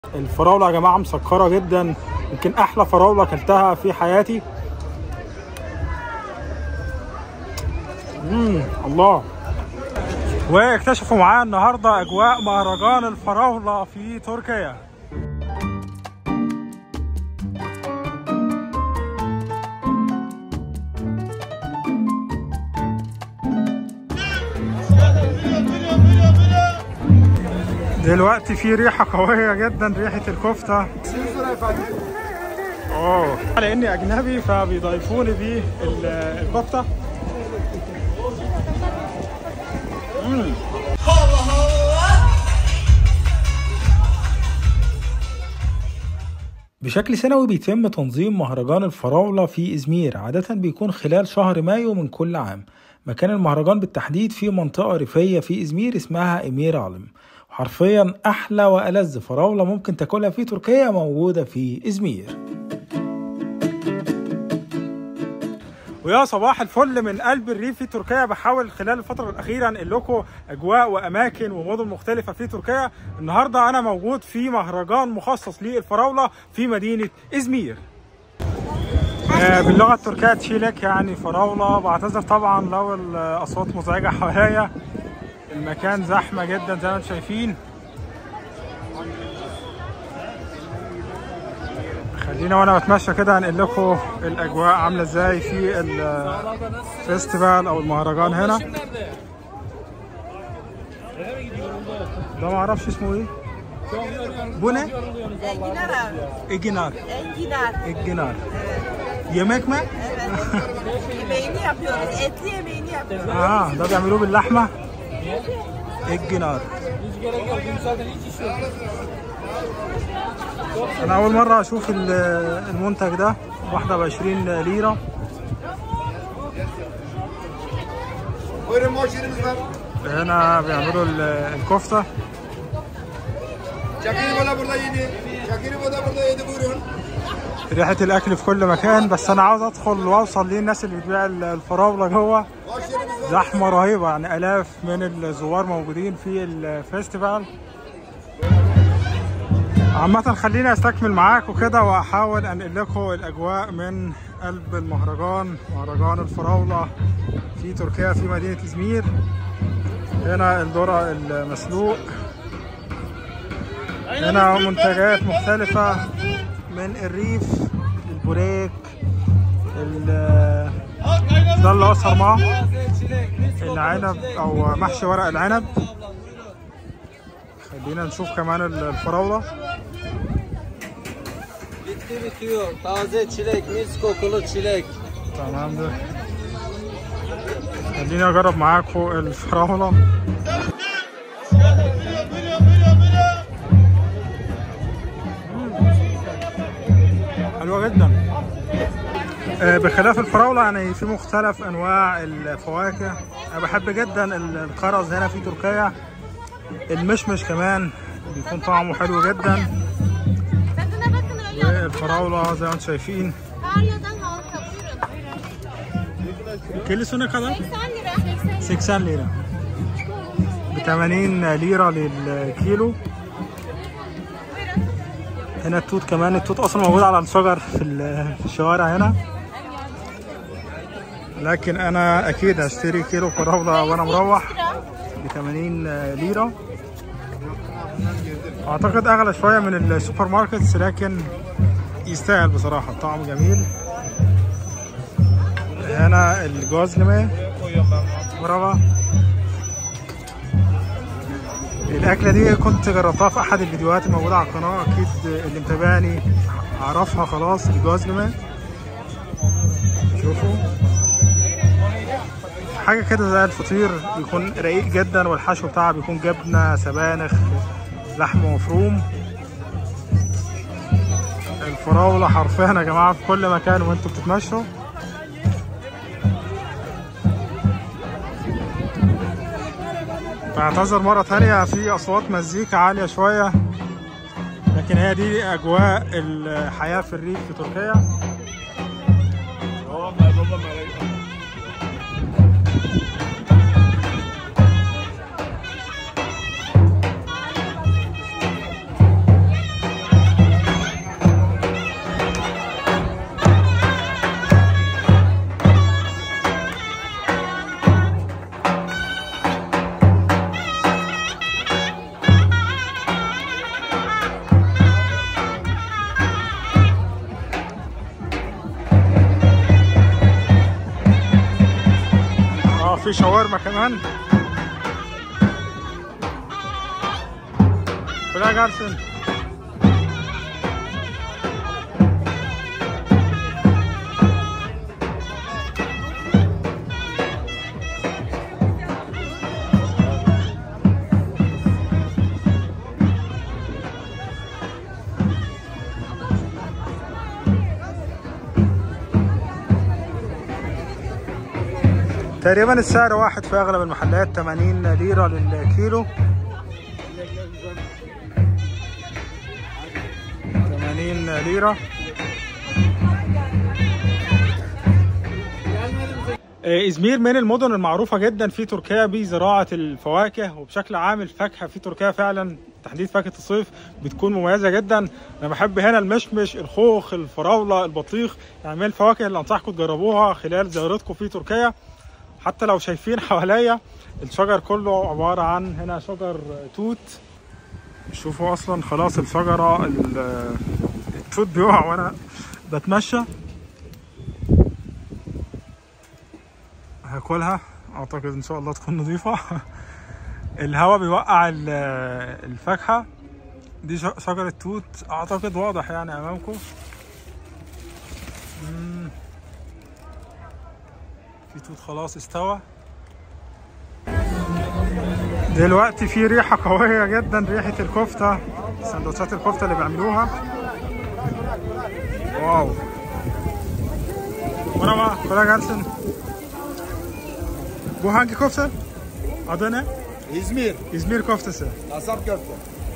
الفراوله يا جماعه مسكره جدا يمكن احلى فراوله اكلتها في حياتي امم الله واكتشفوا معايا النهارده اجواء مهرجان الفراوله في تركيا دلوقتي في ريحة قوية جدا ريحة الكفتة اوه لاني اجنبي فبيضيفوني بيه ال- الكفتة مم. بشكل سنوي بيتم تنظيم مهرجان الفراولة في إزمير عادة بيكون خلال شهر مايو من كل عام مكان المهرجان بالتحديد في منطقة ريفية في إزمير اسمها إمير علم حرفيا أحلى وألذ فراولة ممكن تاكلها في تركيا موجودة في إزمير ويا صباح الفل من قلب الريف في تركيا بحاول خلال الفترة الأخيرة أنقل لكم أجواء وأماكن ومدن مختلفة في تركيا النهاردة أنا موجود في مهرجان مخصص للفراولة في مدينة إزمير آه، باللغة التركية تشيلك يعني فراولة بعتذر طبعا لو الأصوات مزعجة حواليا المكان زحمة جدا زي ما انتم شايفين خلينا وانا بتمشى كده هنقل لكم الاجواء عامله ازاي في الفيستيفال او المهرجان هنا ده ما اعرفش اسمه ايه bu ne? Enginar abi. Eginar. Enginar. Eginar. Yemek mi? Yemeğini yapıyoruz. Etli yemeğini yapıyoruz. اه ده بيعملوه باللحمه الجنار انا اول مره اشوف ال- المنتج ده واحده ب 20 ليره Buyurun boş yerimiz var. هنا بيعملوا ال- الكفته Şakiri Bola burada yedi. Şakiri Bola burada yedi buyurun. ريحه الاكل في كل مكان بس انا عاوز ادخل واوصل للناس اللي بتبيع ال- الفراوله جوه Boş yerimiz var. زحمه رهيبه يعني الاف من الزوار موجودين في الفيستيفال عامة خليني استكمل معاكم كده واحاول انقل لكم الاجواء من قلب المهرجان مهرجان الفراولة في تركيا في مدينة ازمير هنا الذرة المسلوق هنا منتجات مختلفة من الريف البوريك ال- ده اللي اصهر معاه العنب او محشي ورق العنب خلينا نشوف كمان الفراولة Bitti bitiyor. Taze çilek, mis kokulu çilek. تمام خليني اجرب معاكم الفراولة حلوة جدا آه، بخلاف الفراولة يعني في مختلف انواع الفواكه انا بحب جدا ال- الكرز هنا في تركيا المشمش كمان بيكون طعمه حلو جدا Tadına bakın öyle. والفراولة زي ما انتم شايفين Haryo'dan halka buyurun. كيلو ne kadar? 80 lira. 80 ليرة ب 80 ليرة للكيلو هنا التوت كمان التوت اصلا موجود على الشجر في ال- في الشوارع هنا لكن انا اكيد هشتري كيلو فراولة وانا مروح ب 80 ليرة اعتقد اغلى شوية من السوبر ماركتس لكن يستاهل بصراحة طعمه جميل هنا الجوزلمة برافو الأكلة دي كنت جربتها في أحد الفيديوهات الموجودة على القناة أكيد اللي متابعني عرفها خلاص الجوزلمة شوفوا حاجة كده زي الفطير بيكون رقيق جدا والحشو بتاعها بيكون جبنة سبانخ لحم مفروم الفراولة حرفيا يا جماعة في كل مكان وانتوا بتتمشوا بعتذر مرة تانية في أصوات مزيكا عالية شوية لكن هي دي أجواء الحياة في الريف في تركيا في شاورما كمان كلها جارسن تقريبا السعر واحد في اغلب المحلات 80 ليره للكيلو 80 ليره آه، ازمير من المدن المعروفه جدا في تركيا بزراعه الفواكه وبشكل عام الفاكهه في تركيا فعلا تحديد فاكهه الصيف بتكون مميزه جدا انا بحب هنا المشمش الخوخ الفراوله البطيخ يعني من الفواكه اللي انصحكم تجربوها خلال زيارتكم في تركيا حتى لو شايفين حواليا الشجر كله عباره عن هنا شجر توت شوفوا اصلا خلاص الشجره ال- التوت بيقع وانا بتمشى هاكلها اعتقد ان شاء الله تكون نظيفه الهواء بيوقع ال- الفاكهه دي ش- شجره توت اعتقد واضح يعني امامكم مم. في توت خلاص استوى دلوقتي في ريحة قوية جدا ريحة الكفتة سندوتشات الكفتة اللي بيعملوها واو Merhaba, kolay gelsin. Bu hangi köfte? Adı ne? İzmir. İzmir köftesi. Kasap köfte.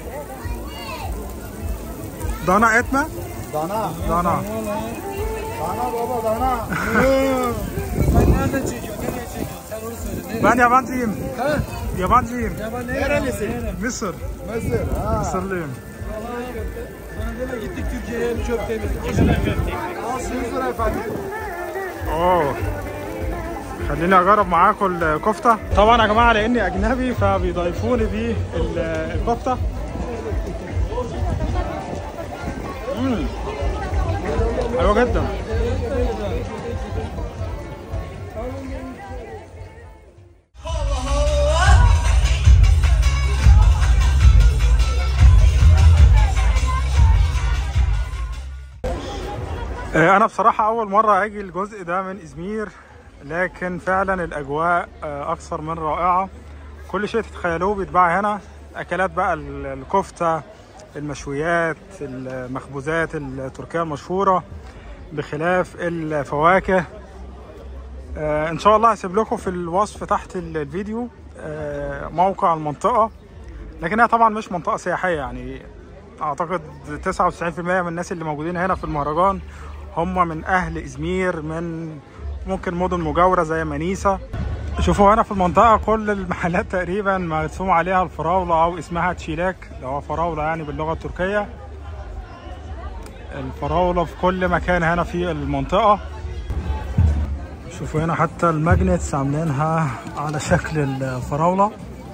Dana et mi? Dana. Dana. Dana baba dana. Nereden çekiyor? Nereye çekiyor? Sen onu söyle. Ben yabancıyım. Ha? Yabancıyım. Nerelisin? Mısır. Mısır. Ha. Mısırlıyım. Bana deme gittik Türkiye'ye hem çöp temizlik. 100 lira efendim. اوه خليني اجرب معاكم الكفته طبعا يا جماعه لاني اجنبي فبيضيفوني بيه ال- الكفته مم. حلوه جدا آه، انا بصراحه اول مره اجي الجزء ده من ازمير لكن فعلا الاجواء آه، اكثر من رائعه كل شيء تتخيلوه بيتباع هنا اكلات بقى ال- الكفته المشويات المخبوزات التركيه المشهوره بخلاف الفواكه آه، ان شاء الله هسيب لكم في الوصف تحت ال- الفيديو آه، موقع المنطقه لكنها طبعا مش منطقه سياحيه يعني اعتقد 99% من الناس اللي موجودين هنا في المهرجان هم من اهل ازمير من ممكن مدن مجاوره زي منيسا شوفوا هنا في المنطقه كل المحلات تقريبا مرسوم عليها الفراوله او اسمها تشيلاك اللي هو فراوله يعني باللغه التركيه الفراوله في كل مكان هنا في المنطقه شوفوا هنا حتى الماجنتس عاملينها على شكل الفراوله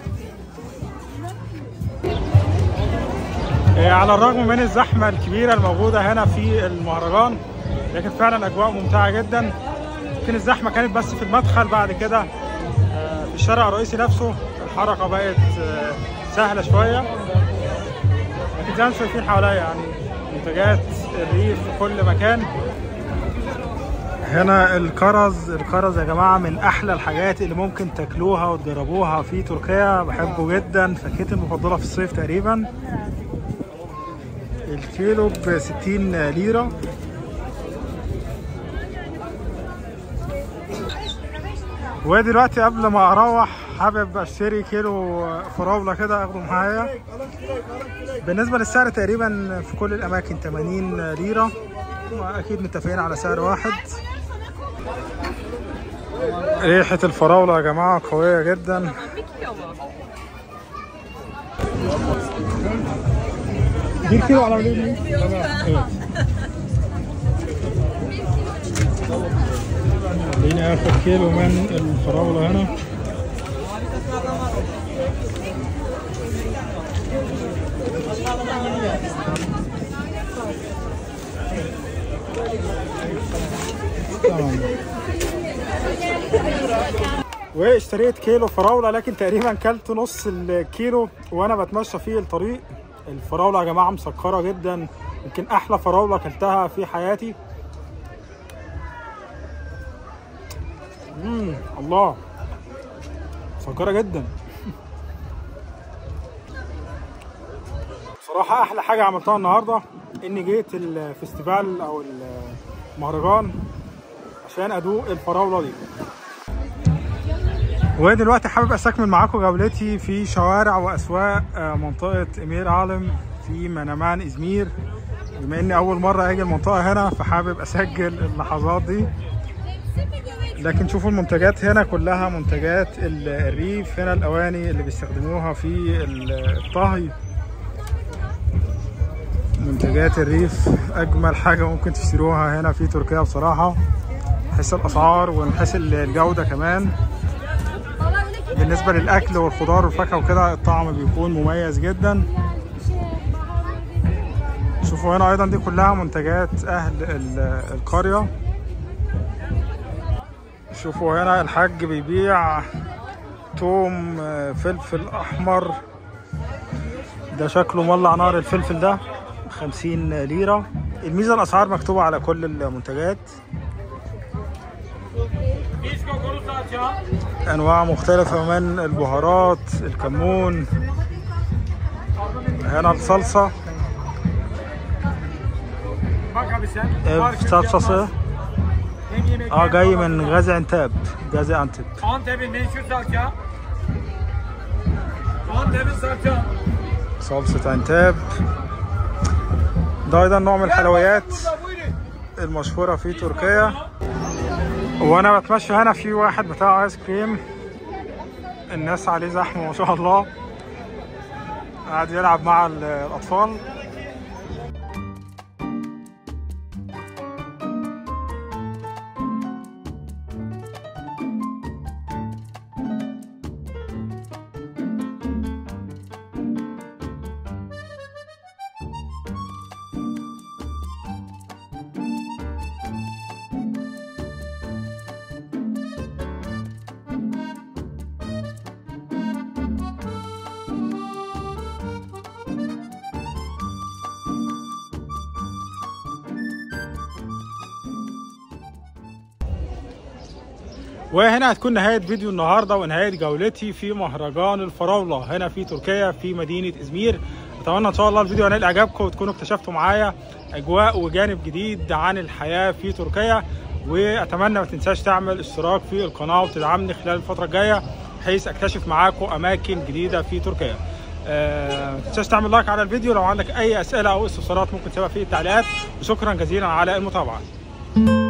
إيه، على الرغم من الزحمة الكبيرة الموجودة هنا في المهرجان لكن فعلا أجواء ممتعة جدا يمكن الزحمة كانت بس في المدخل بعد كده آه، في الشارع الرئيسي نفسه الحركة بقت آه، سهلة شوية لكن زي ما انتم شايفين حواليا يعني منتجات الريف في كل مكان هنا الكرز الكرز يا جماعة من أحلى الحاجات اللي ممكن تاكلوها وتجربوها في تركيا بحبه جدا فاكهتي المفضلة في الصيف تقريبا الكيلو ب 60 ليرة ودلوقتي قبل ما اروح حابب اشتري كيلو فراولة كده اخده معايا بالنسبة للسعر تقريبا في كل الاماكن 80 ليرة واكيد متفقين على سعر واحد ريحة الفراولة يا جماعة قوية جدا Bir kilo alabilir miyim? Evet. خليني اخد كيلو من الفراولة هنا تمام واشتريت كيلو فراوله لكن تقريبا كلت نص الكيلو وانا بتمشى في الطريق الفراوله يا جماعه مسكره جدا يمكن احلى فراوله اكلتها في حياتي امم الله مسكره جدا بصراحه احلى حاجه عملتها النهارده اني جيت الفستيفال او المهرجان عشان ادوق الفراوله دي ودلوقتي حابب استكمل معاكم جولتي في شوارع واسواق آه، منطقه امير عالم في منامان ازمير بما اني اول مره اجي المنطقه هنا فحابب اسجل اللحظات دي لكن شوفوا المنتجات هنا كلها منتجات ال- الريف هنا الاواني اللي بيستخدموها في ال- الطهي منتجات الريف اجمل حاجه ممكن تشتروها هنا في تركيا بصراحه من حيث الاسعار ومن حيث الجوده كمان بالنسبه للاكل والخضار والفاكهه وكده الطعم بيكون مميز جدا شوفوا هنا ايضا دي كلها منتجات اهل ال- القريه شوفوا هنا الحاج بيبيع توم آه، فلفل احمر ده شكله مولع نار الفلفل ده 50 ليرة الميزة الأسعار مكتوبة على كل المنتجات أنواع مختلفة من البهارات الكمون هنا الصلصة اف صلصة اه جاي من غازي عنتاب غازي عنتاب Antep'in meşhur salça. Antep'in salça. صلصة عنتاب ده أيضا نوع من الحلويات المشهورة في تركيا وأنا بتمشى هنا في واحد بتاع آيس كريم الناس عليه زحمة ما شاء الله قاعد يلعب مع ال- الأطفال وهنا هتكون نهاية فيديو النهاردة ونهاية جولتي في مهرجان الفراولة هنا في تركيا في مدينة إزمير أتمنى إن شاء الله الفيديو ينال إعجابكم وتكونوا اكتشفتوا معايا أجواء وجانب جديد عن الحياة في تركيا وأتمنى ما تنساش تعمل اشتراك في القناة وتدعمني خلال الفترة الجاية بحيث أكتشف معاكم أماكن جديدة في تركيا آه، ما تنساش تعمل لايك على الفيديو لو عندك أي أسئلة أو استفسارات ممكن تسيبها في التعليقات وشكرا جزيلا على المتابعة